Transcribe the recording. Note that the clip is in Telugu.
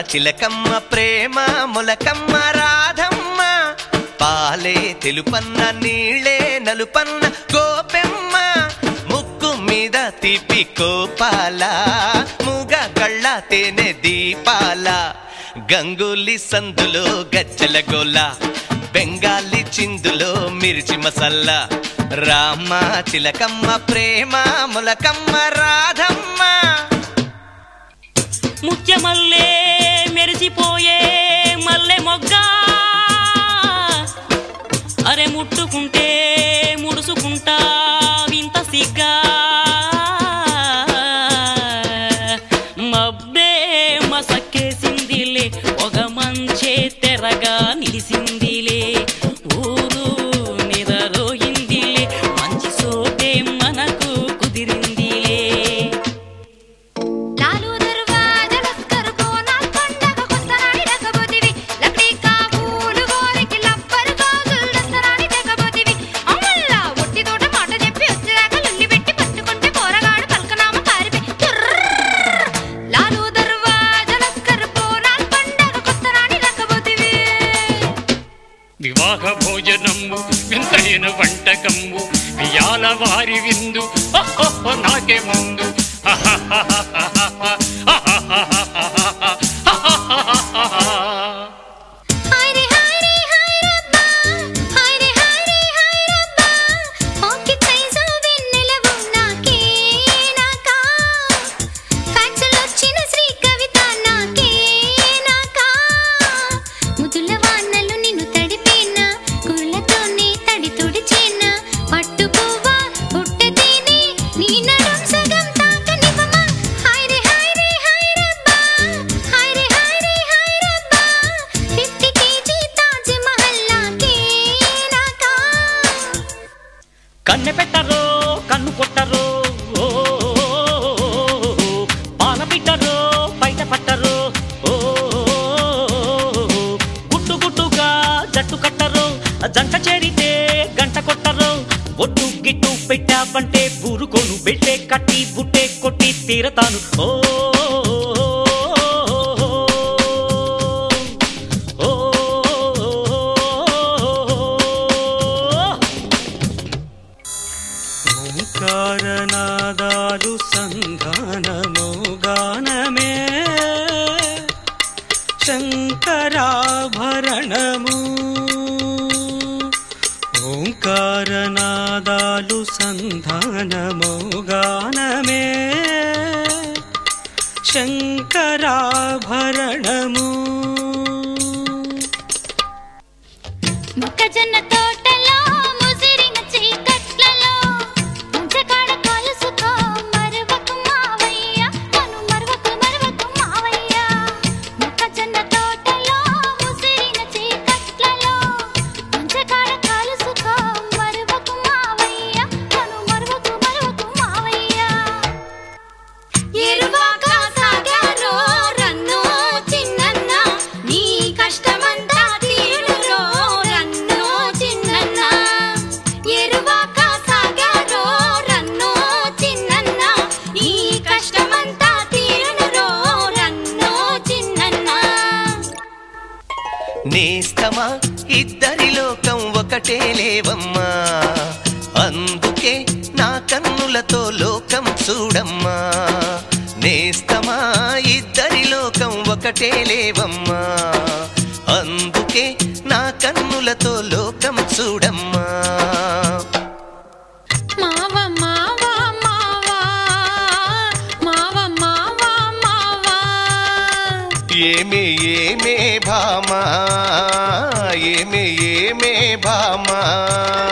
చిలకమ్మ ప్రేమ మొలకమ్మ రాధమ్మ పాలే తెలుపన్న నీళ్ళే నలుపన్న గోపెమ్మ ముక్కు మీద తీపి కోపాల మూగ కళ్ళ తేనె దీపాల గంగూలి సందులో గజ్జల గోల బెంగాలీ చిందులో మిర్చి మసల్లా రామ చిలకమ్మ ప్రేమ మొలకమ్మ రాధమ్మ ముత్యమల్లే మెరిసిపోయే మల్లె మొగ్గ అరే ముట్టుకుంటే ముడుసుకుంటా వింత సిగ్గా మబ్బే మసక్కేసిందిలే ఒక మంచే తెరగా నిలిసిందిలే ఊరు నిదరోయిందిలే మంచి సోటే మనకు కుదిరిందిలే లాలు దర్వాజా లస్కర్ కోనాల్ పండగ కొత్తనాడి దగబోతివి లక్డీ కాబూలు గోరికి లబ్బర్ గాజులు దస్తరాని తెగబోతివి అమ్మల్ల ఒట్టి తోట మాట చెప్పి వచ్చేదాకా లుల్లి పెట్టి పట్టుకుంటే పోరగాడు పల్కనామ పారిపే లాలు దర్వాజా లస్కర్ కోనాల్ పండగ కొత్తనాడి దగబోతివి వివాహ భోజనము వింతైన వంటకము వియాల వారి విందు ఓహో నాకే ముందు హైరే హైరే హైరబ్బా హైరే హైరే హైరబ్బా ఓకే సైజు వెన్నెలవు నాకే నాకా ఫ్యాక్సులు వచ్చిన శ్రీ కవిత నాకే నాకా ముదుల వానలు నిన్ను తడిపేనా కుళ్ళతోనే తడి తుడిచేనా పట్టు పువ్వా పుట్టతేనే నీ నడుం సగం తాకనివ్వమా హైరే హైరే హైరబ్బా హైరే హైరే హైరబ్బా ఫిఫ్టీ కేజీ తాజ్ మహల్ నాకే నాకా కన్నె పెట్టరో కన్ను కొట్టరో ఓ, పాల పిట్టరో బయట పట్టరో ఓ, గుట్టు గుట్టుగా జట్టు కట్టరో జంట చేరితే గంట కొట్టరో ఒట్టు గిట్టు పెట్టావంటే బూరుకోను బెట్టే కట్టి బుట్టే కొట్టి తీరతాను ఓ ఓ, ఓ ఓంకారనాదాలు సంధానము గానమే శంకరాభరణము ఓంకారనాదాలు సంధానము గానమే శంకరాభరణము మొక్కజొన్న తోటలో ముసిరిన చీకట్లలో మంచకాడ కలుసుకో మరువకు మావయ్య నన్ను మరువకు మరువకు మావయ్య మొక్కజొన్న తోటలో ముసిరిన చీకట్లలో మంచకాడ కలుసుకో మరువకు మావయ్య నన్ను మరువకు మరువకు మావయ్య ఎరువాక సాగారో రన్నో చిన్నన్న నీ కష్టమంతా తీరురో రన్నో చిన్నన్న ఎరువాక సాగారో రన్నో చిన్నన్న నీ కష్టమంతా తీరునురో రన్నో చిన్నన్న నేస్తమా ఇద్దరి లోకం ఒకటే లేవమ్మా అందుకే నా కన్నులతో లోకం చూడమ్మా నేస్తమా ఇద్దరి లోకం ఒకటే లేవమ్మా అందుకే నా కన్నులతో లోకం చూడమ్మా మావ మావ మావ మావ మావ మావ ఏమే ఏమే భామా ఏమే ఏమే భామా